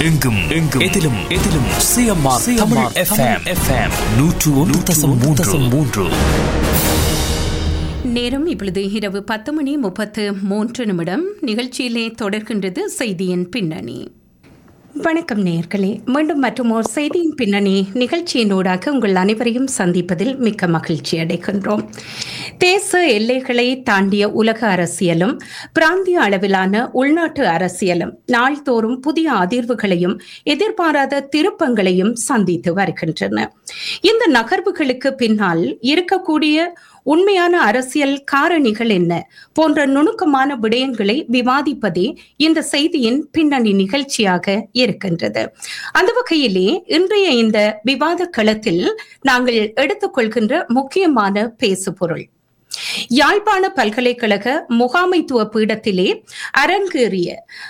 எங்கும் எங்கும் எதிலும் எதிலும் சிஎம்ஆர் தமிழ் எஃப்எம் எஃப்எம் நூற்று ஒன்று தசம் மூன்று தசம் மூன்று நேரம் இப்பொழுது இரவு பத்து மணி முப்பத்து மூன்று நிமிடம் நிகழ்ச்சியிலே தொடர்கின்றது செய்தியின் பின்னணி வணக்கம் நேயர்களே மீண்டும் மற்றும் ஒரு செய்தியின் பின்னணி நிகழ்ச்சியினூடாக உங்கள் அனைவரையும் சந்திப்பதில் மிக்க மகிழ்ச்சி அடைகின்றோம் தேச எல்லைகளை தாண்டிய உலக அரசியலும் பிராந்திய அளவிலான உள்நாட்டு அரசியலும் நாள்தோறும் புதிய அதிர்வுகளையும் எதிர்பாராத திருப்பங்களையும் சந்தித்து வருகின்றன இந்த நகர்வுகளுக்கு பின்னால் இருக்கக்கூடிய உண்மையான அரசியல் காரணிகள் என்ன போன்ற நுணுக்கமான விடயங்களை விவாதிப்பதே இந்த செய்தியின் பின்னணி நிகழ்ச்சியாக இருக்கின்றது அந்த வகையிலே இன்றைய இந்த விவாத களத்தில் நாங்கள் எடுத்துக்கொள்கின்ற முக்கியமான பேசுபொருள் யாழ்ப்பாண பல்கலைக்கழக முகாமைத்துவ பீடத்திலே அரங்கேறிய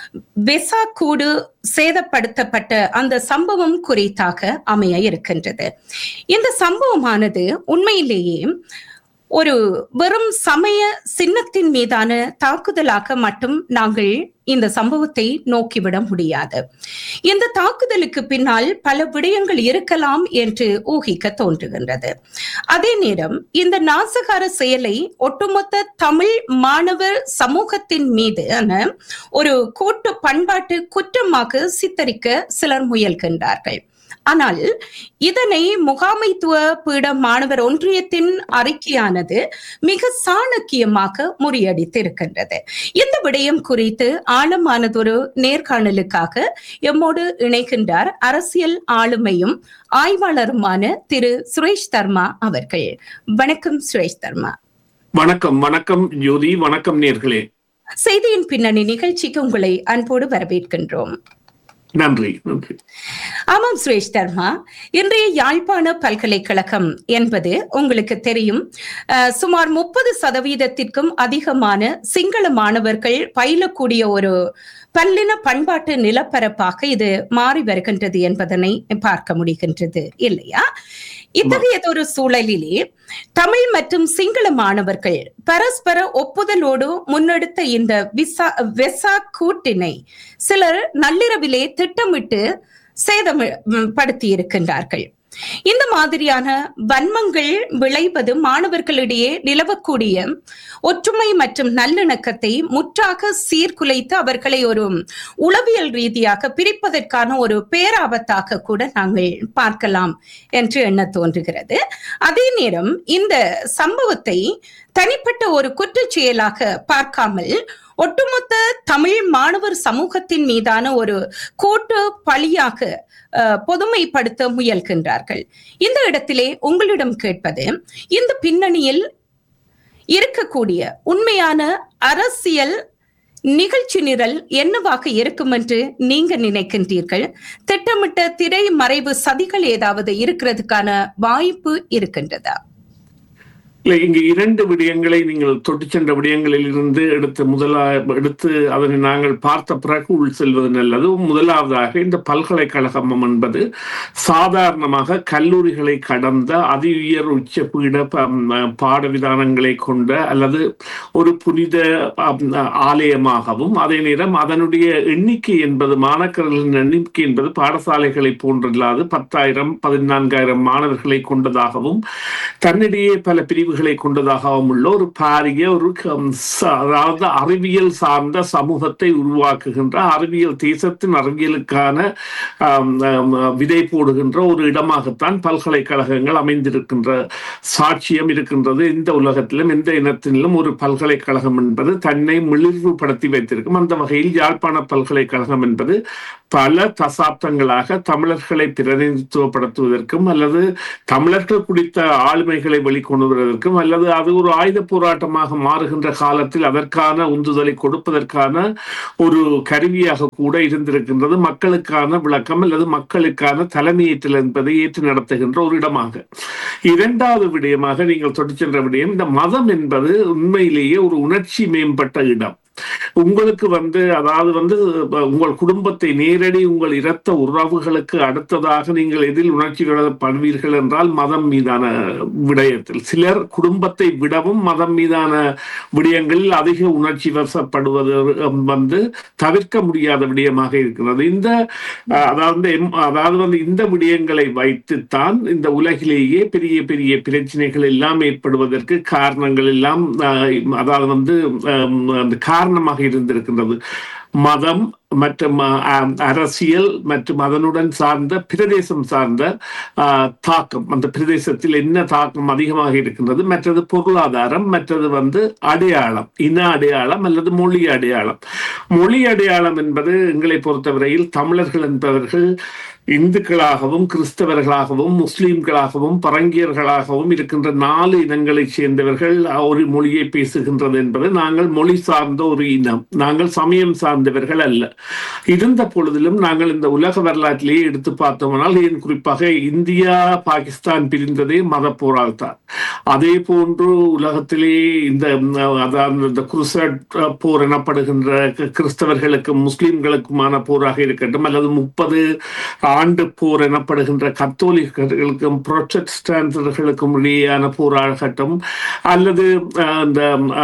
வெசாக்கூடு சேதப்படுத்தப்பட்ட அந்த சம்பவம் குறித்தாக அமைய இருக்கின்றது இந்த சம்பவமானது உண்மையிலேயே ஒரு வெறும் சமய சின்னத்தின் மீதான தாக்குதலாக மட்டும் நாங்கள் இந்த சம்பவத்தை நோக்கிவிட முடியாது இந்த தாக்குதலுக்கு பின்னால் பல விடயங்கள் இருக்கலாம் என்று ஊகிக்க தோன்றுகின்றது அதே நேரம் இந்த நாசகார செயலை ஒட்டுமொத்த தமிழ் மாணவர் சமூகத்தின் மீது ஒரு கூட்டு பண்பாட்டு குற்றமாக சித்தரிக்க சிலர் முயல்கின்றார்கள் ஆனால் இதனை முகாமைத்துவ பீட மாணவர் ஒன்றியத்தின் அறிக்கையானது மிக சாணக்கியமாக முறியடித்திருக்கின்றது இந்த விடயம் குறித்து ஆழமானதொரு நேர்காணலுக்காக எம்மோடு இணைகின்றார் அரசியல் ஆளுமையும் ஆய்வாளருமான திரு சுரேஷ் தர்மா அவர்கள் வணக்கம் சுரேஷ் தர்மா வணக்கம் வணக்கம் ஜோதி வணக்கம் நேர்களே செய்தியின் பின்னணி நிகழ்ச்சிக்கு உங்களை அன்போடு வரவேற்கின்றோம் நன்றி நன்றி ஆமாம் சுரேஷ் தர்மா இன்றைய யாழ்ப்பாண பல்கலைக்கழகம் என்பது உங்களுக்கு தெரியும் சுமார் முப்பது சதவீதத்திற்கும் அதிகமான சிங்கள மாணவர்கள் பயிலக்கூடிய ஒரு பல்லின பண்பாட்டு நிலப்பரப்பாக இது மாறி வருகின்றது என்பதனை பார்க்க முடிகின்றது இல்லையா இத்தகையதொரு சூழலிலே தமிழ் மற்றும் சிங்கள மாணவர்கள் பரஸ்பர ஒப்புதலோடு முன்னெடுத்த இந்த விசா வெசா கூட்டினை சிலர் நள்ளிரவிலே திட்டமிட்டு சேதப்படுத்தி இருக்கின்றார்கள் இந்த மாதிரியான வன்மங்கள் விளைவது மாணவர்களிடையே நிலவக்கூடிய ஒற்றுமை மற்றும் நல்லிணக்கத்தை முற்றாக சீர்குலைத்து அவர்களை ஒரு உளவியல் ரீதியாக பிரிப்பதற்கான ஒரு பேராபத்தாக கூட நாங்கள் பார்க்கலாம் என்று எண்ண தோன்றுகிறது அதே நேரம் இந்த சம்பவத்தை தனிப்பட்ட ஒரு குற்றச் செயலாக பார்க்காமல் ஒட்டுமொத்த தமிழ் மாணவர் சமூகத்தின் மீதான ஒரு கூட்டு பழியாக பொதுமைப்படுத்த முயல்கின்றார்கள் இந்த இடத்திலே உங்களிடம் கேட்பது இந்த பின்னணியில் இருக்கக்கூடிய உண்மையான அரசியல் நிகழ்ச்சி நிரல் என்னவாக இருக்கும் என்று நீங்க நினைக்கின்றீர்கள் திட்டமிட்ட திரை மறைவு சதிகள் ஏதாவது இருக்கிறதுக்கான வாய்ப்பு இருக்கின்றதா இல்லை இங்கு இரண்டு விடயங்களை நீங்கள் தொட்டு சென்ற விடயங்களில் இருந்து எடுத்து முதலா எடுத்து அதனை நாங்கள் பார்த்த பிறகு உள் செல்வது நல்லது முதலாவதாக இந்த பல்கலைக்கழகம் என்பது சாதாரணமாக கல்லூரிகளை கடந்த அதி உயர் உச்ச பீட பாட விதானங்களை கொண்ட அல்லது ஒரு புனித ஆலயமாகவும் அதே நேரம் அதனுடைய எண்ணிக்கை என்பது மாணக்கர்களின் எண்ணிக்கை என்பது பாடசாலைகளை போன்றல்லாது பத்தாயிரம் பதினான்காயிரம் மாணவர்களை கொண்டதாகவும் தன்னிடையே பல பிரிவு பிரிவுகளை கொண்டதாகவும் உள்ள ஒரு பாரிய ஒரு அதாவது அறிவியல் சார்ந்த சமூகத்தை உருவாக்குகின்ற அறிவியல் தேசத்தின் அறிவியலுக்கான விதை போடுகின்ற ஒரு இடமாகத்தான் பல்கலைக்கழகங்கள் அமைந்திருக்கின்ற சாட்சியம் இருக்கின்றது இந்த உலகத்திலும் எந்த இனத்திலும் ஒரு பல்கலைக்கழகம் என்பது தன்னை மிளிர்வுபடுத்தி வைத்திருக்கும் அந்த வகையில் யாழ்ப்பாண பல்கலைக்கழகம் என்பது பல தசாப்தங்களாக தமிழர்களை பிரதிநிதித்துவப்படுத்துவதற்கும் அல்லது தமிழர்கள் குறித்த ஆளுமைகளை வெளிக்கொண்டு வருவதற்கும் அல்லது அது ஒரு ஆயுத போராட்டமாக மாறுகின்ற காலத்தில் அதற்கான உந்துதலை கொடுப்பதற்கான ஒரு கருவியாக கூட இருந்திருக்கின்றது மக்களுக்கான விளக்கம் அல்லது மக்களுக்கான தலைமையேற்றல் என்பதை ஏற்று நடத்துகின்ற ஒரு இடமாக இரண்டாவது விடயமாக நீங்கள் தொட்டு சென்ற விடயம் இந்த மதம் என்பது உண்மையிலேயே ஒரு உணர்ச்சி மேம்பட்ட இடம் உங்களுக்கு வந்து அதாவது வந்து அஹ், உங்கள் குடும்பத்தை நேரடி உங்கள் இரத்த உறவுகளுக்கு அடுத்ததாக நீங்கள் எதில் உணர்ச்சி படுவீர்கள் என்றால் மதம் மீதான விடயத்தில் சிலர் குடும்பத்தை விடவும் மதம் மீதான விடயங்களில் அதிக உணர்ச்சி வசப்படுவது அஹ், வந்து தவிர்க்க முடியாத விடயமாக இருக்கிறது இந்த அஹ், அதாவது எம்- அதாவது வந்து இந்த விடயங்களை வைத்துத்தான் இந்த உலகிலேயே பெரிய பெரிய பிரச்சனைகள் எல்லாம் ஏற்படுவதற்கு காரணங்கள் எல்லாம் அஹ், அதாவது வந்து அஹ், அந்த காரணமாக இருந்திருக்கின்றது மதம் மற்றும் அஹ், அரசியல் மற்றும் அதனுடன் சார்ந்த பிரதேசம் சார்ந்த அஹ், தாக்கம் அந்த பிரதேசத்தில் என்ன தாக்கம் அதிகமாக இருக்கின்றது மற்றது பொருளாதாரம் மற்றது வந்து அடையாளம் இன அடையாளம் அல்லது மொழி அடையாளம் மொழி அடையாளம் என்பது எங்களை பொறுத்தவரையில் தமிழர்கள் என்பவர்கள் இந்துக்களாகவும் கிறிஸ்தவர்களாகவும் முஸ்லிம்களாகவும் பரங்கியர்களாகவும் இருக்கின்ற நாலு இனங்களைச் சேர்ந்தவர்கள் ஒரு மொழியை பேசுகின்றது என்பது நாங்கள் மொழி சார்ந்த ஒரு இனம் நாங்கள் சமயம் சார்ந்தவர்கள் அல்ல இருந்த பொழுதிலும் நாங்கள் இந்த உலக வரலாற்றிலேயே எடுத்து பார்த்தோம்னால் ஏன் குறிப்பாக இந்தியா பாகிஸ்தான் பிரிந்ததே மத போரால் தான் அதே போன்று உலகத்திலே இந்த ம், அதாவது இந்த குருசட் போர் எனப்படுகின்ற க- கிறிஸ்தவர்களுக்கும் முஸ்லிம்களுக்குமான போராக இருக்கட்டும் அல்லது முப்பது ஆண்டு போர் எனப்படுகின்ற கத்தோலிக்கர்களுக்கும் புரொட்டஸ்டான்டர்களுக்கும் இடையேயான போராகட்டும் அல்லது அஹ், இந்த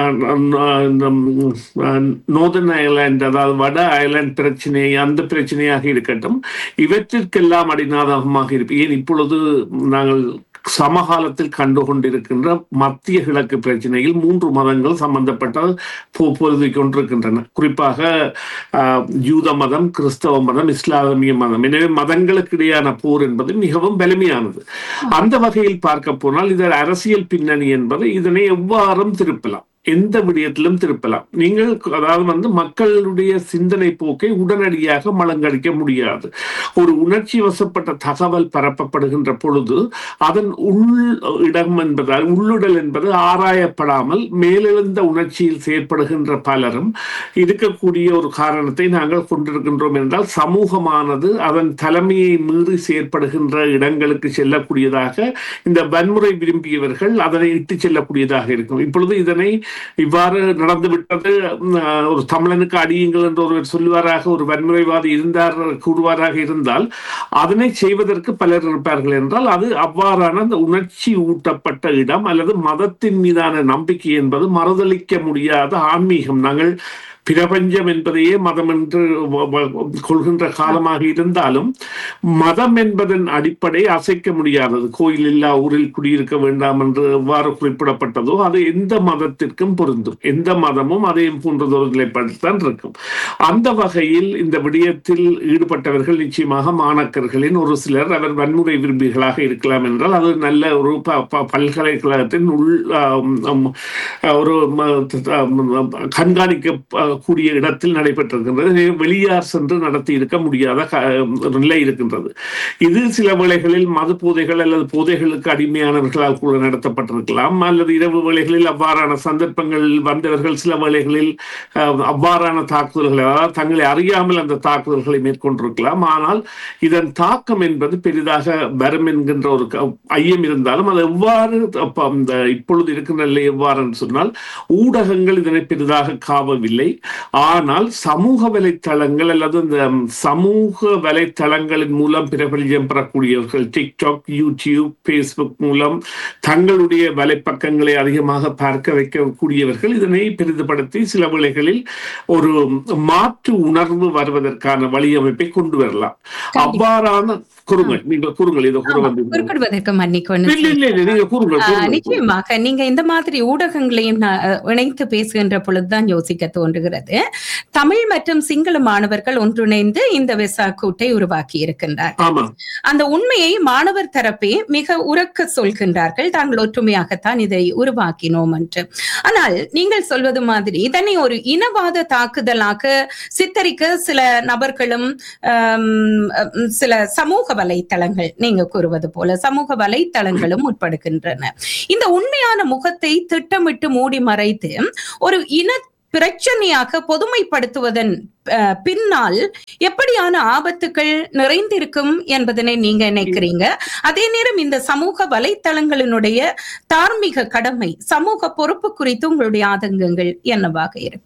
நோர்தன் ஐலாண்ட் அதாவது வட ஐலாண்ட் பிரச்சனை அந்த பிரச்சனையாக இருக்கட்டும் இவற்றிற்கெல்லாம் அடிநாதகமாக இருப்ப ஏன் இப்பொழுது நாங்கள் சமகாலத்தில் கண்டு கொண்டிருக்கின்ற மத்திய கிழக்கு பிரச்சனையில் மூன்று மதங்கள் சம்பந்தப்பட்ட பொ- பொருதி கொண்டிருக்கின்றன குறிப்பாக ஆஹ், யூத மதம் கிறிஸ்தவ மதம் இஸ்லாமிய மதம் எனவே மதங்களுக்கு இடையான போர் என்பது மிகவும் வலிமையானது அந்த வகையில் பார்க்க போனால் இதன் அரசியல் பின்னணி என்பது இதனை எவ்வாறும் திருப்பலாம் எந்த விடயத்திலும் திருப்பலாம் நீங்கள் அதாவது வந்து மக்களுடைய சிந்தனை போக்கை உடனடியாக மலங்கடிக்க முடியாது ஒரு உணர்ச்சி வசப்பட்ட தகவல் பரப்பப்படுகின்ற பொழுது அதன் உள் இடம் என்பதால் உள்ளுடல் என்பது ஆராயப்படாமல் மேலெழுந்த உணர்ச்சியில் செயற்படுகின்ற பலரும் இருக்கக்கூடிய ஒரு காரணத்தை நாங்கள் கொண்டிருக்கின்றோம் என்றால் சமூகமானது அதன் தலைமையை மீறி செயற்படுகின்ற இடங்களுக்கு செல்லக்கூடியதாக இந்த வன்முறை விரும்பியவர்கள் அதனை இட்டு செல்லக்கூடியதாக இருக்கும் இப்பொழுது இதனை இவ்வாறு நடந்துவிட்டது உம், அஹ், ஒரு தமிழனுக்கு அடியுங்கள் என்று ஒருவர் சொல்லுவாராக ஒரு வன்முறைவாதி இருந்தார் கூறுவாராக இருந்தால் அதனை செய்வதற்கு பலர் இருப்பார்கள் என்றால் அது அவ்வாறான அந்த உணர்ச்சி ஊட்டப்பட்ட இடம் அல்லது மதத்தின் மீதான நம்பிக்கை என்பது மறுதளிக்க முடியாத ஆன்மீகம் நாங்கள் பிரபஞ்சம் என்பதையே மதம் என்று வ- வ- கொள்கின்ற காலமாக இருந்தாலும் மதம் என்பதன் அடிப்படை அசைக்க முடியாதது கோயில் இல்லா ஊரில் குடியிருக்க வேண்டாம் என்று எவ்வாறு குறிப்பிடப்பட்டதோ அது எந்த மதத்திற்கும் பொருந்தும் எந்த மதமும் அதையும் போன்றதொரு நிலைப்பாடுதான் இருக்கும் அந்த வகையில் இந்த விடயத்தில் ஈடுபட்டவர்கள் நிச்சயமாக மாணக்கர்களின் ஒரு சிலர் அவர் வன்முறை விரும்பிகளாக இருக்கலாம் என்றால் அது நல்ல ஒரு ப- ப- பல்கலைக்கழகத்தின் உள் ஆம், ஆம், ஒரு ம- ஆம், கண்காணிக்க அஹ், கூடிய இடத்தில் நடைபெற்றிருக்கின்றது எனவே வெளியார் சென்று நடத்தி இருக்க முடியாத க- ஒரு நிலை இருக்கின்றது இது சில வேளைகளில் மது போதைகள் அல்லது போதைகளுக்கு அடிமையானவர்களால் கூட நடத்தப்பட்டிருக்கலாம் அல்லது இரவு வேளைகளில் அவ்வாறான சந்தர்ப்பங்களில் வந்தவர்கள் சில வேளைகளில் அஹ், அவ்வாறான தாக்குதல்களை அதாவது தங்களை அறியாமல் அந்த தாக்குதல்களை மேற்கொண்டிருக்கலாம் ஆனால் இதன் தாக்கம் என்பது பெரிதாக வரும் என்கின்ற ஒரு க- ஐயம் இருந்தாலும் அது எவ்வாறு அப்ப அந்த இப்பொழுது இருக்கின்ற நிலை எவ்வாறு என்று சொன்னால் ஊடகங்கள் இதனை பெரிதாக காவவில்லை ஆனால் சமூக வலைத்தளங்கள் அல்லது இந்த சமூக வலைத்தளங்களின் மூலம் பிரபல்யம் பெறக்கூடியவர்கள் டிக்டாக் யூடியூப் ஃபேஸ்புக் மூலம் தங்களுடைய வலைப்பக்கங்களை அதிகமாக பார்க்க வைக்கக்கூடியவர்கள் இதனை பெரிதுபடுத்தி சில வேளைகளில் ஒரு மாற்று உணர்வு வருவதற்கான வழியமைப்பை கொண்டு வரலாம் அவ்வாறான கூறுங்கள் நீங்கள் கூறுங்கள் இதை கூற ஆமா, வந்து குறுக்கிடுவதற்கு மன்னிக்கணும் இல்ல இல்ல இல்ல நீங்க கூறுங்கள் ஆஹ் கூறுங்கள் நிச்சயமாக நீங்க இந்த மாதிரி ஊடகங்களையும் நான், அஹ், இணைத்து பேசுகின்ற பொழுதுதான் யோசிக்க தோன்றுகிறது தமிழ் மற்றும் சிங்கள மாணவர்கள் ஒன்றிணைந்து இந்த வெசா கூட்டை உருவாக்கி இருக்கின்றார் ஆமா அந்த உண்மையை மாணவர் தரப்பே மிக உறக்க சொல்கின்றார்கள் தாங்கள் ஒற்றுமையாகத்தான் இதை உருவாக்கினோம் என்று ஆனால் நீங்கள் சொல்வது மாதிரி இதனை ஒரு இனவாத தாக்குதலாக சித்தரிக்க சில நபர்களும் ஆம், உம், சில சமூக வலைத்தளங்கள் நீங்க கூறுவது போல சமூக வலைத்தளங்களும் உட்படுகின்றன இந்த உண்மையான முகத்தை திட்டமிட்டு மூடி மறைத்து ஒரு இன பிரச்சனையாக பொதுமைப்படுத்துவதன் அஹ், பின்னால் எப்படியான ஆபத்துக்கள் நிறைந்திருக்கும் என்பதனை நீங்க நினைக்கிறீங்க அதே நேரம் இந்த சமூக வலைத்தளங்களினுடைய தார்மீக கடமை சமூக பொறுப்பு குறித்து உங்களுடைய ஆதங்கங்கள் என்னவாக இருக்கும்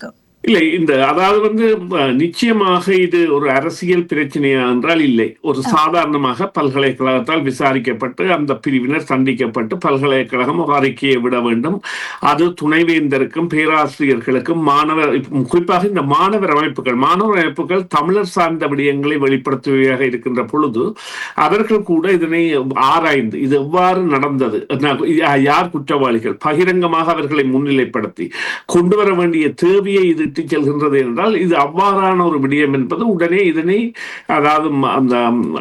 இல்லை இந்த அதாவது வந்து அஹ், நிச்சயமாக இது ஒரு அரசியல் பிரச்சனையா என்றால் இல்லை ஒரு சாதாரணமாக பல்கலைக்கழகத்தால் விசாரிக்கப்பட்டு அந்த பிரிவினர் சந்திக்கப்பட்டு பல்கலைக்கழகம் ஒரு அறிக்கையை விட வேண்டும் அது துணைவேந்தருக்கும் பேராசிரியர்களுக்கும் மாணவர் இப்ப குறிப்பாக இந்த மாணவர் அமைப்புகள் மாணவர் அமைப்புகள் தமிழர் சார்ந்த விடயங்களை வெளிப்படுத்துவதாக இருக்கின்ற பொழுது அவர்கள் கூட இதனை ஆராய்ந்து இது எவ்வாறு நடந்தது ந- யார் குற்றவாளிகள் பகிரங்கமாக அவர்களை முன்னிலைப்படுத்தி கொண்டு வர வேண்டிய தேவையை இது இட்டுச் செல்கின்றது என்றால் இது அவ்வாறான ஒரு விடயம் என்பது உடனே இதனை அதாவது ம- அந்த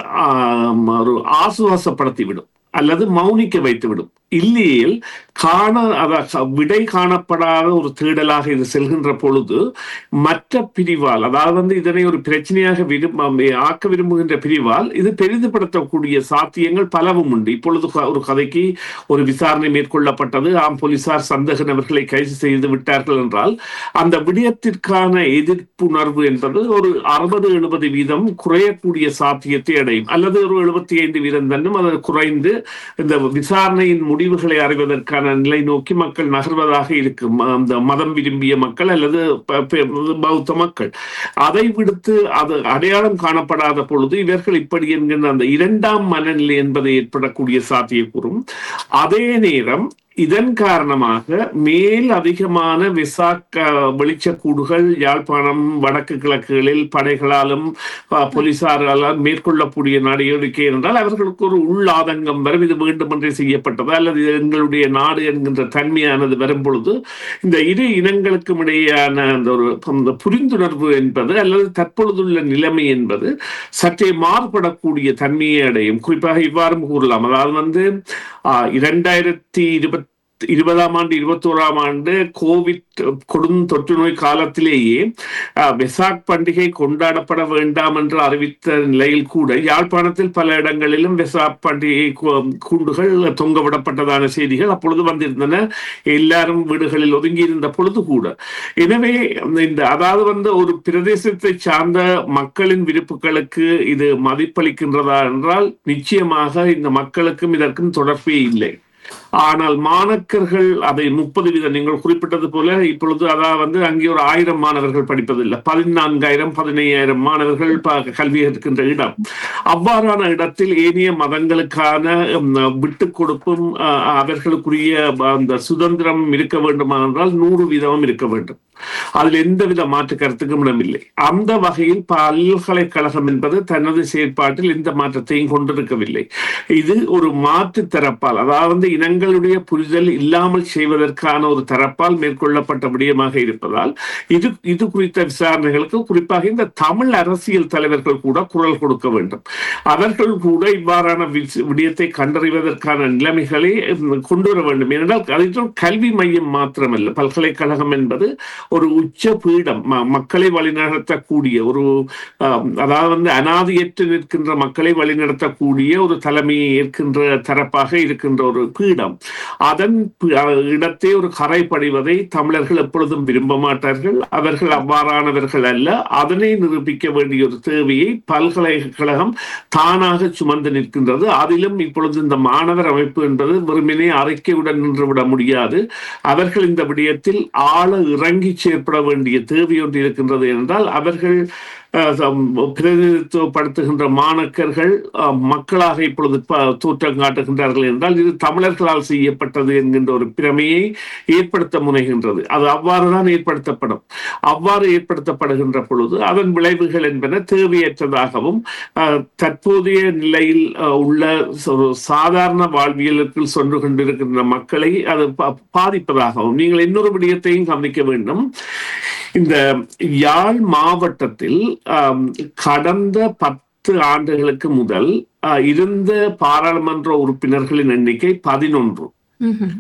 ஆம், ஒரு ஆசுவாசப்படுத்திவிடும் அல்லது மௌனிக்க வைத்துவிடும் இல்லையேல் காண அத விடை காணப்படாத ஒரு தேடலாக இது செல்கின்ற பொழுது மற்ற பிரிவால் அதாவது வந்து இதனை ஒரு பிரச்சனையாக விரும்ப ஆக்க விரும்புகின்ற பிரிவால் இது பெரிதுபடுத்தக்கூடிய சாத்தியங்கள் பலவும் உண்டு இப்பொழுது க- ஒரு கதைக்கு ஒரு விசாரணை மேற்கொள்ளப்பட்டது ஆம் போலீசார் சந்தேக நபர்களை கைது செய்து விட்டார்கள் என்றால் அந்த விடயத்திற்கான எதிர்ப்புணர்வு என்பது ஒரு அறுபது எழுபது வீதம் குறையக்கூடிய சாத்தியத்தை அடையும் அல்லது ஒரு எழுபத்தி ஐந்து வீதம் தன்னும் அது குறைந்து இந்த விசாரணையின் முடிவுகளை அறிவதற்கான நிலை நோக்கி மக்கள் நகர்வதாக இருக்கும் அந்த மதம் விரும்பிய மக்கள் அல்லது ப- ப- பௌத்த மக்கள் அதை விடுத்து அது அடையாளம் காணப்படாத பொழுது இவர்கள் இப்படி என்கின்ற அந்த இரண்டாம் மனநிலை என்பது ஏற்படக்கூடிய சாத்தியக்கூறும் அதே நேரம் இதன் காரணமாக மேல் அதிகமான விசாக்க வெளிச்சக்கூடுகள் யாழ்ப்பாணம் வடக்கு கிழக்குகளில் படைகளாலும் அஹ், போலீசாராலும் மேற்கொள்ளக்கூடிய நடவடிக்கை என்றால் அவர்களுக்கு ஒரு உள் ஆதங்கம் வரும் இது வேண்டுமென்றே செய்யப்பட்டது அல்லது இது எங்களுடைய நாடு என்கின்ற தன்மையானது வரும் பொழுது இந்த இரு இனங்களுக்கும் இடையேயான அந்த ஒரு அந்த புரிந்துணர்வு என்பது அல்லது தற்பொழுதுள்ள நிலைமை என்பது சற்றே மாறுபடக்கூடிய தன்மையை அடையும் குறிப்பாக இவ்வாறும் கூறலாம் அதாவது வந்து ஆஹ், இரண்டாயிரத்தி இருபத்தி இருபதாம் ஆண்டு இருபத்தோராம் ஆண்டு கோவிட் கொடும் தொற்று நோய் காலத்திலேயே அஹ், வெசாக் பண்டிகை கொண்டாடப்பட வேண்டாம் என்று அறிவித்த நிலையில் கூட யாழ்ப்பாணத்தில் பல இடங்களிலும் வெசாக் பண்டிகை கு- கூண்டுகள் தொங்க விடப்பட்டதான செய்திகள் அப்பொழுது வந்திருந்தன எல்லாரும் வீடுகளில் ஒதுங்கி இருந்த பொழுது கூட எனவே இந்த அதாவது வந்து ஒரு பிரதேசத்தை சார்ந்த மக்களின் விருப்புகளுக்கு இது மதிப்பளிக்கின்றதா என்றால் நிச்சயமாக இந்த மக்களுக்கும் இதற்கும் தொடர்பே இல்லை ஆனால் மாணக்கர்கள் அதை முப்பது வீதம் நீங்கள் குறிப்பிட்டது போல இப்பொழுது அதாவது வந்து அங்கே ஒரு ஆயிரம் மாணவர்கள் படிப்பதில்லை பதினான்காயிரம் பதினையாயிரம் மாணவர்கள் ப- கல்வி இருக்கின்ற இடம் அவ்வாறான இடத்தில் ஏனைய மதங்களுக்கான ம், விட்டுக் கொடுப்பும் அஹ், அவர்களுக்குரிய அந்த சுதந்திரம் இருக்க வேண்டுமானால் நூறு வீதமும் இருக்க வேண்டும் அதில் எந்தவித மாற்று கருத்துக்கும் இடமில்லை அந்த வகையில் பல்கலைக்கழகம் என்பது தனது செயற்பாட்டில் எந்த மாற்றத்தையும் கொண்டிருக்கவில்லை இது ஒரு மாற்று தரப்பால் அதாவது இனங்களுடைய புரிதல் இல்லாமல் செய்வதற்கான ஒரு தரப்பால் மேற்கொள்ளப்பட்ட விடயமாக இருப்பதால் இது இது குறித்த விசாரணைகளுக்கு குறிப்பாக இந்த தமிழ் அரசியல் தலைவர்கள் கூட குரல் கொடுக்க வேண்டும் அவர்கள் கூட இவ்வாறான வி- விடயத்தை கண்டறிவதற்கான நிலைமைகளை ம், கொண்டு வர வேண்டும் ஏனென்றால் அது கல்வி மையம் மாத்திரமல்ல பல்கலைக்கழகம் என்பது ஒரு உச்ச பீடம் ம- மக்களை வழிநடத்தக்கூடிய ஒரு ஆம், அதாவது வந்து அனாதியற்று நிற்கின்ற மக்களை வழிநடத்தக்கூடிய ஒரு தலைமையை ஏற்கின்ற தரப்பாக இருக்கின்ற ஒரு பீடம் அதன் பி- அஹ், இடத்தை ஒரு கரை படிவதை தமிழர்கள் எப்பொழுதும் விரும்ப மாட்டார்கள் அவர்கள் அவ்வாறானவர்கள் அல்ல அதனை நிரூபிக்க வேண்டிய ஒரு தேவையை பல்கலைக்கழகம் தானாக சுமந்து நிற்கின்றது அதிலும் இப்பொழுது இந்த மாணவர் அமைப்பு என்பது வெறுமனே அறிக்கையுடன் நின்றுவிட முடியாது அவர்கள் இந்த விடயத்தில் ஆழ இறங்கி செயற்பட வேண்டிய தேவை ஒன்று இருக்கின்றது என்றால் அவர்கள் அஹ், தம் பிரதிநிதித்துவப்படுத்துகின்ற மாணக்கர்கள் அஹ், மக்களாக இப்பொழுது ப- தோற்றம் காட்டுகின்றார்கள் என்றால் இது தமிழர்களால் செய்யப்பட்டது என்கின்ற ஒரு பிரமையை ஏற்படுத்த முனைகின்றது அது அவ்வாறுதான் ஏற்படுத்தப்படும் அவ்வாறு ஏற்படுத்தப்படுகின்ற பொழுது அதன் விளைவுகள் என்பன தேவையற்றதாகவும் அஹ், தற்போதைய நிலையில் அஹ், உள்ள ஒரு சாதாரண வாழ்வியலுக்குள் சென்று கொண்டிருக்கின்ற மக்களை அது பா- பாதிப்பதாகவும் நீங்கள் இன்னொரு விடயத்தையும் கவனிக்க வேண்டும் இந்த யாழ் மாவட்டத்தில் ஆம், கடந்த பத்து ஆண்டுகளுக்கு முதல் ஆ, இருந்த பாராளுமன்ற உறுப்பினர்களின் எண்ணிக்கை பதினொன்று ம்ஹும்.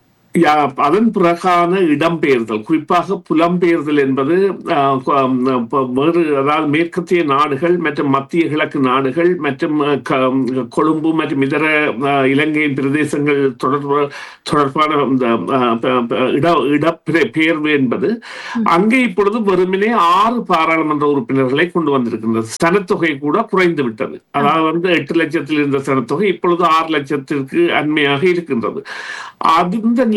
யா- அதன் பிறகான இடம்பெயர்தல் குறிப்பாக புலம்பெயர்தல் என்பது ஆஹ், கொ- ஆம், ப- வேறு அதாவது மேற்கத்திய நாடுகள் மற்றும் மத்திய கிழக்கு நாடுகள் மற்றும் அஹ், க- கொழும்பு மற்றும் இதர ஆஹ், இலங்கையின் பிரதேசங்கள் தொடர்பு தொடர்பான இந்த ஆஹ், ப- ப- இட இடப்பெய- பெயர்வு என்பது அங்கே இப்பொழுது வெறுமனே ஆறு பாராளுமன்ற உறுப்பினர்களை கொண்டு வந்திருக்கின்றது சனத்தொகை கூட குறைந்து விட்டது அதாவது வந்து எட்டு லட்சத்தில் இருந்த சனத்தொகை இப்பொழுது ஆறு லட்சத்திற்கு அண்மையாக இருக்கின்றது அந்த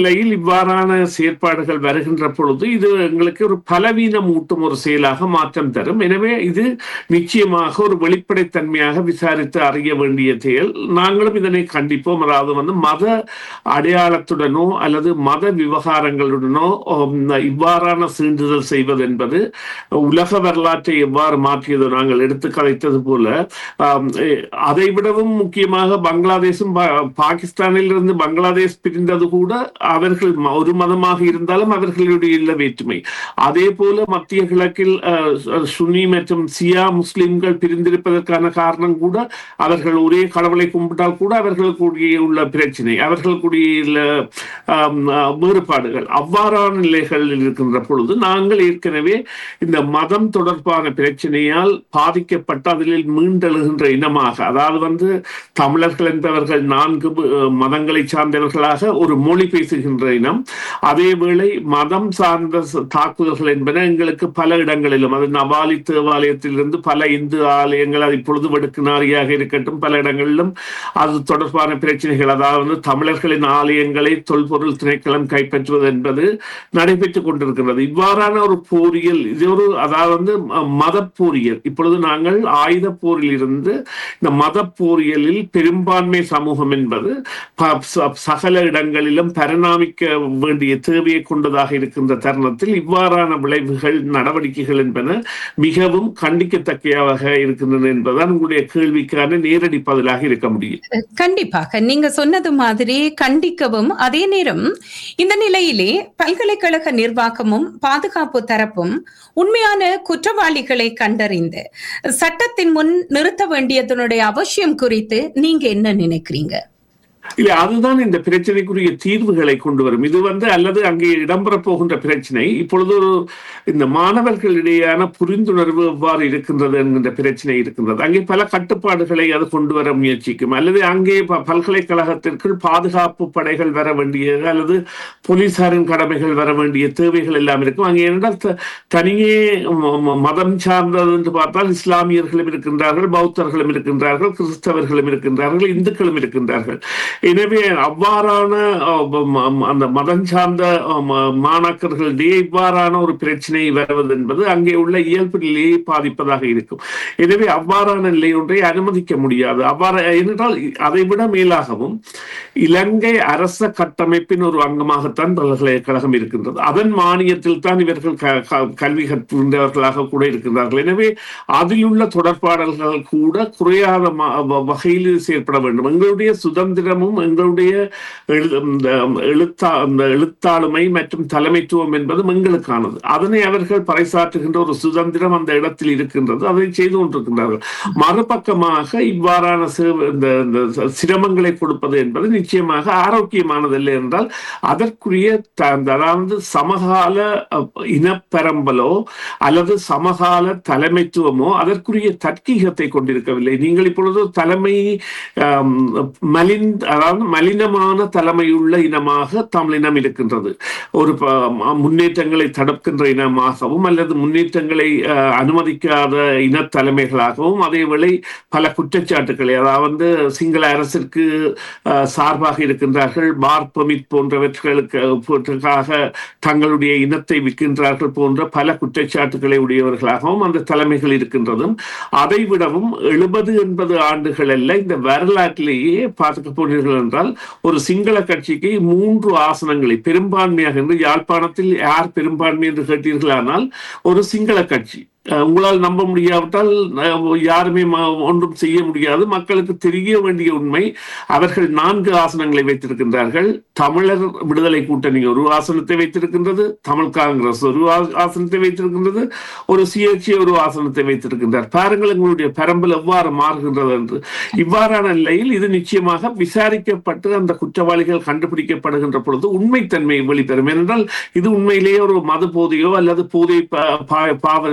நிலையில் இவ்வாறான செயற்பாடுகள் வருகின்ற பொழுது இது எங்களுக்கு ஒரு பலவீனம் ஊட்டும் ஒரு செயலாக மாற்றம் தரும் எனவே இது நிச்சயமாக ஒரு வெளிப்படைத்தன்மையாக விசாரித்து அறிய வேண்டிய செயல் நாங்களும் இதனை கண்டிப்போம் அதாவது வந்து மத அடையாளத்துடனோ அல்லது மத விவகாரங்களுடனோ உம், இவ்வாறான சீண்டுதல் செய்வது என்பது உலக வரலாற்றை எவ்வாறு மாற்றியதோ நாங்கள் எடுத்து கலைத்தது போல ஆம், எ- அதை விடவும் முக்கியமாக பங்களாதேஷும் பா- பாகிஸ்தானில் இருந்து பங்களாதேஷ் பிரிந்தது கூட அவர்கள் ம- ஒரு மதமாக இருந்தாலும் அவர்களுடைய இல்ல வேற்றுமை அதே போல மத்திய கிழக்கில் அஹ், சு- சுன்னி மற்றும் சியா முஸ்லிம்கள் பிரிந்திருப்பதற்கான காரணம் கூட அவர்கள் ஒரே கடவுளை கும்பிட்டால் கூட அவர்களுக்குடைய உள்ள பிரச்சனை அவர்களுக்குடைய உள்ள, ஆம், அஹ், வேறுபாடுகள் அவ்வாறான நிலைகளில் இருக்கின்ற பொழுது நாங்கள் ஏற்கனவே இந்த மதம் தொடர்பான பிரச்சனையால் பாதிக்கப்பட்ட அதில் மீண்டெழுகின்ற இனமாக அதாவது வந்து தமிழர்கள் என்பவர்கள் நான்கு அஹ், மதங்களை சார்ந்தவர்களாக ஒரு மொழி பேசுகின்ற இனம் அதேவேளை மதம் சார்ந்த ச- தாக்குதல்கள் என்பன எங்களுக்கு பல இடங்களிலும் அது நவாலி தேவாலயத்திலிருந்து பல இந்து ஆலயங்கள் அது இப்பொழுது வடுக்குநாரியாக இருக்கட்டும் பல இடங்களிலும் அது தொடர்பான பிரச்சனைகள் அதாவது தமிழர்களின் ஆலயங்களை தொல்பொருள் திணைக்களம் கைப்பற்றுவது என்பது நடைபெற்றுக் கொண்டிருக்கிறது இவ்வாறான ஒரு போரியல் இது ஒரு அதாவது வந்து மத போரியல் இப்பொழுது நாங்கள் ஆயுத போரில் இருந்து இந்த மத போரியலில் பெரும்பான்மை சமூகம் என்பது ப- ச- சகல இடங்களிலும் பரிணாமிக்க வேண்டிய தேவையை கொண்டதாக இருக்கின்ற தருணத்தில் இவ்வாறான விளைவுகள் நடவடிக்கைகள் என்பன மிகவும் கண்டிக்கத்தக்கையாக இருக்கின்றன என்பதுதான் உங்களுடைய கேள்விக்கான நேரடி பதிலாக இருக்க முடியும் கண்டிப்பாக நீங்க சொன்னது மாதிரி கண்டிக்கவும் அதே நேரம் இந்த நிலையிலே பல்கலைக்கழக நிர்வாகமும் பாதுகாப்பு தரப்பும் உண்மையான குற்றவாளிகளை கண்டறிந்து சட்டத்தின் முன் நிறுத்த வேண்டியதனுடைய அவசியம் குறித்து நீங்க என்ன நினைக்கிறீங்க இல்ல அதுதான் இந்த பிரச்சனைக்குரிய தீர்வுகளை கொண்டு வரும் இது வந்து அல்லது அங்கே இடம்பெற போகின்ற பிரச்சனை இப்பொழுது ஒரு இந்த மாணவர்களிடையான புரிந்துணர்வு எவ்வாறு இருக்கின்றது என்கின்ற பிரச்சனை இருக்கின்றது அங்கே பல கட்டுப்பாடுகளை அது கொண்டு வர முயற்சிக்கும் அல்லது அங்கே ப- பல்கலைக்கழகத்திற்குள் பாதுகாப்பு படைகள் வர வேண்டிய அல்லது போலீசாரின் கடமைகள் வர வேண்டிய தேவைகள் எல்லாம் இருக்கும் அங்கே என்றால் த- தனியே ம- ம- மதம் சார்ந்தது என்று பார்த்தால் இஸ்லாமியர்களும் இருக்கின்றார்கள் பௌத்தர்களும் இருக்கின்றார்கள் கிறிஸ்தவர்களும் இருக்கின்றார்கள் இந்துக்களும் இருக்கின்றார்கள் எனவே அவ்வாறான அஹ், ம- ம- அந்த மதம் சார்ந்த அஹ், ம- மாணாக்கர்களிடையே இவ்வாறான ஒரு பிரச்சனை வருவது என்பது அங்கே உள்ள இயல்பு நிலையை பாதிப்பதாக இருக்கும் எனவே அவ்வாறான நிலை ஒன்றை அனுமதிக்க முடியாது அவ்வாறு ஏனென்றால் அதை விட மேலாகவும் இலங்கை அரச கட்டமைப்பின் ஒரு அங்கமாகத்தான் பல்கலைக்கழகம் இருக்கின்றது அதன் மானியத்தில் தான் இவர்கள் க- க- கல்வி கற்கின்றவர்களாக கூட இருக்கின்றார்கள் எனவே அதில் உள்ள தொடர்பாடல்கள் கூட குறையாத ம- வ- வகையில் செயற்பட வேண்டும் எங்களுடைய சுதந்திரமும் எங்களுடைய எழு- இந்த எழுத்தா இந்த எழுத்தாளுமை மற்றும் தலைமைத்துவம் என்பதும் எங்களுக்கானது அதனை அவர்கள் பறைசாற்றுகின்ற ஒரு சுதந்திரம் அந்த இடத்தில் இருக்கின்றது அதை செய்து கொண்டிருக்கின்றார்கள் மறுபக்கமாக இவ்வாறான சேவ- இந்த இந்த சிரமங்களை கொடுப்பது என்பது நிச்சயமாக ஆரோக்கியமானதில்லை என்றால் அதற்குரிய த- அந்த அதாவது சமகால அஹ், இனப்பெரம்பலோ அல்லது சமகால தலைமைத்துவமோ அதற்குரிய தற்கீகத்தை கொண்டிருக்கவில்லை நீங்கள் இப்பொழுது தலைமை ஆம், மலின் அதாவது மலினமான தலைமையுள்ள இனமாக தமிழினம் இருக்கின்றது ஒரு ப- ம- முன்னேற்றங்களை தடுக்கின்ற இனமாகவும் அல்லது முன்னேற்றங்களை அஹ், அனுமதிக்காத இனத்தலைமைகளாகவும் அதேவேளை பல குற்றச்சாட்டுக்களை அதாவது சிங்கள அரசிற்கு அஹ், சார்பாக இருக்கின்றார்கள் பார் பெர்மிட் போன்றவர்களுக்கு போன்றதுக்காக தங்களுடைய இனத்தை விற்கின்றார்கள் போன்ற பல குற்றச்சாட்டுகளை உடையவர்களாகவும் அந்த தலைமைகள் இருக்கின்றதும் அதை விடவும் எழுபது எண்பது ஆண்டுகள் அல்ல இந்த வரலாற்றிலேயே பார்க்க போனீர்கள் என்றால் ஒரு சிங்கள கட்சிக்கு மூன்று ஆசனங்களை பெரும்பான்மையாக என்று யாழ்ப்பாணத்தில் யார் பெரும்பான்மை என்று கேட்டீர்களானால் ஒரு சிங்கள கட்சி அஹ் உங்களால் நம்ப முடியாவிட்டால் அஹ், யாருமே ம- ஒன்றும் செய்ய முடியாது மக்களுக்கு தெரிய வேண்டிய உண்மை அவர்கள் நான்கு ஆசனங்களை வைத்திருக்கின்றார்கள் தமிழர் விடுதலை கூட்டணி ஒரு ஆசனத்தை வைத்திருக்கின்றது தமிழ் காங்கிரஸ் ஒரு ஆ- ஆசனத்தை வைத்திருக்கின்றது ஒரு சுயேட்சை ஒரு ஆசனத்தை வைத்திருக்கின்றார் பாருங்கள் எங்களுடைய பரம்பல் எவ்வாறு மாறுகின்றது என்று இவ்வாறான நிலையில் இது நிச்சயமாக விசாரிக்கப்பட்டு அந்த குற்றவாளிகள் கண்டுபிடிக்கப்படுகின்ற பொழுது உண்மைத்தன்மை வெளிப்பெறும் ஏனென்றால் இது உண்மையிலேயே ஒரு மது போதையோ அல்லது போதை பா- பா- பாவ ஏனைய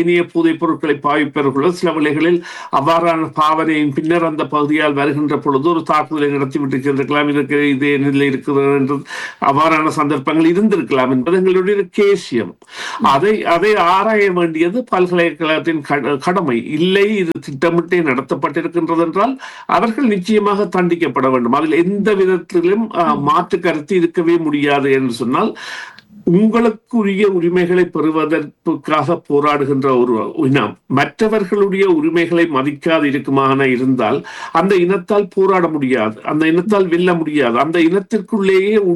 ஏனைய போதைப் பொருட்களை பாவிப்பவர்களோ சில வேளைகளில் அவ்வாறான பாவனையின் பின்னர் அந்த பகுதியால் வருகின்ற பொழுது ஒரு தாக்குதலை நடத்திவிட்டு சென்றிருக்கலாம் இதற்கு இதே நிலை இருக்கிறது என்று அவ்வாறான சந்தர்ப்பங்கள் இருந்திருக்கலாம் என்பது எங்களுடைய கேசியம் அதை அதை ஆராய வேண்டியது பல்கலைக்கழகத்தின் கட- கடமை இல்லை இது திட்டமிட்டே நடத்தப்பட்டிருக்கின்றது என்றால் அவர்கள் நிச்சயமாக தண்டிக்கப்பட வேண்டும் அதில் எந்த விதத்திலும் அஹ், மாற்று கருத்து இருக்கவே முடியாது என்று சொன்னால் உங்களுக்குரிய உரிமைகளை பெறுவதற்காக போராடுகின்ற ஒரு இனம் மற்றவர்களுடைய உரிமைகளை மதிக்காது இருக்குமான இருந்தால் அந்த இனத்தால் போராட முடியாது அந்த இனத்தால் வெல்ல முடியாது அந்த இனத்திற்குள்ளேயே